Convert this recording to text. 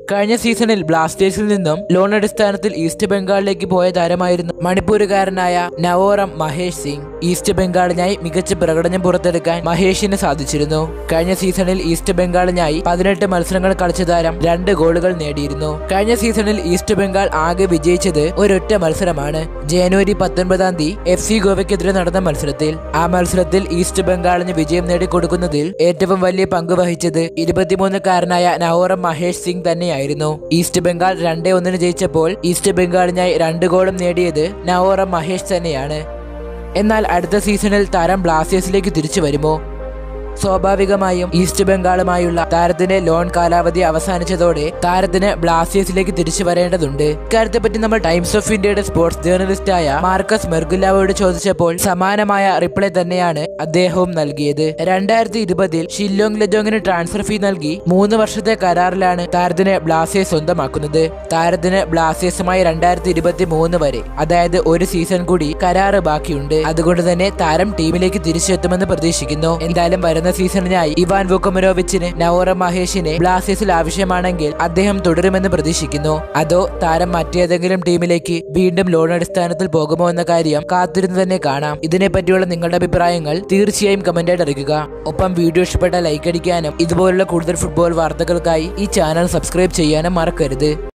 കഴിഞ്ഞ സീസണിൽ ബ്ലാസ്റ്റേഴ്സിൽ നിന്നും ലോൺ അടിസ്ഥാനത്തിൽ ഈസ്റ്റ് ബംഗാളിലേക്ക് പോയ താരമായിരുന്നു മണിപ്പൂരുകാരനായ നവോറം മഹേഷ് സിംഗ് ഈസ്റ്റ് ബംഗാളിനായി മികച്ച പ്രകടനം പുറത്തെടുക്കാൻ മഹേഷിന് സാധിച്ചിരുന്നു കഴിഞ്ഞ സീസണിൽ ഈസ്റ്റ് ബംഗാളിനായി പതിനെട്ട് മത്സരങ്ങൾ കളിച്ച താരം രണ്ട് ഗോളുകൾ നേടിയിരുന്നു കഴിഞ്ഞ സീസണിൽ ഈസ്റ്റ് ബംഗാൾ ആകെ വിജയിച്ചത് ഒരൊറ്റ മത്സരമാണ് ജനുവരി പത്തൊൻപതാം തീയതി എഫ് സി ഗോവയ്ക്കെതിരെ നടന്ന മത്സരത്തിൽ ആ മത്സരത്തിൽ ഈസ്റ്റ് ബംഗാളിന് വിജയം നേടിക്കൊടുക്കുന്നതിൽ ഏറ്റവും വലിയ പങ്ക് വഹിച്ചത് ഇരുപത്തിമൂന്നുകാരനായ നവോറം മഹേഷ് സിംഗ് തന്നെയായിരുന്നു ഈസ്റ്റ് ബംഗാൾ രണ്ടേ ഒന്നിന് ജയിച്ചപ്പോൾ ഈസ്റ്റ് ബംഗാളിനായി രണ്ട് ഗോളും നേടിയത് നവോറം മഹേഷ് തന്നെയാണ് എന്നാൽ അടുത്ത സീസണിൽ താരം ബ്ലാസ്റ്റേഴ്സിലേക്ക് തിരിച്ചു വരുമോ സ്വാഭാവികമായും ഈസ്റ്റ് ബംഗാളുമായുള്ള താരത്തിന്റെ ലോൺ കാലാവധി അവസാനിച്ചതോടെ താരത്തിന് ബ്ലാസ്റ്റേഴ്സിലേക്ക് തിരിച്ചു വരേണ്ടതുണ്ട് ഇക്കാര്യത്തെപ്പറ്റി നമ്മൾ ടൈംസ് ഓഫ് ഇന്ത്യയുടെ സ്പോർട്സ് ജേർണലിസ്റ്റായ മാർക്കസ് മെർഗുലാവോട് ചോദിച്ചപ്പോൾ സമാനമായ റിപ്ലൈ തന്നെയാണ് അദ്ദേഹവും നൽകിയത് രണ്ടായിരത്തി ഇരുപതിൽ ഷില്ലോങ് ലജോങ്ങിന് ട്രാൻസ്ഫർ ഫീ നൽകി മൂന്ന് വർഷത്തെ കരാറിലാണ് താരത്തിന് ബ്ലാസ്റ്റേഴ്സ് സ്വന്തമാക്കുന്നത് താരത്തിന് ബ്ലാസ്റ്റേഴ്സുമായി രണ്ടായിരത്തി ഇരുപത്തി മൂന്ന് വരെ അതായത് ഒരു സീസൺ കൂടി കരാറ് ബാക്കിയുണ്ട് അതുകൊണ്ട് തന്നെ താരം ടീമിലേക്ക് തിരിച്ചെത്തുമെന്ന് പ്രതീക്ഷിക്കുന്നു എന്തായാലും വരുന്ന സീസണിനായി ഇവാൻ വുക്കമരോവിച്ചിന് നവോറ മഹേഷിനെ ബ്ലാസ്റ്റേഴ്സിൽ ആവശ്യമാണെങ്കിൽ അദ്ദേഹം തുടരുമെന്ന് പ്രതീക്ഷിക്കുന്നു അതോ താരം മറ്റേതെങ്കിലും ടീമിലേക്ക് വീണ്ടും ലോൺ അടിസ്ഥാനത്തിൽ പോകുമോ എന്ന കാര്യം കാത്തിരുന്ന് തന്നെ കാണാം ഇതിനെപ്പറ്റിയുള്ള നിങ്ങളുടെ അഭിപ്രായങ്ങൾ തീർച്ചയായും കമന്റായിട്ട് അറിയിക്കുക ഒപ്പം വീഡിയോ ഇഷ്ടപ്പെട്ട ലൈക്ക് അടിക്കാനും ഇതുപോലുള്ള കൂടുതൽ ഫുട്ബോൾ വാർത്തകൾക്കായി ഈ ചാനൽ സബ്സ്ക്രൈബ് ചെയ്യാനും മറക്കരുത്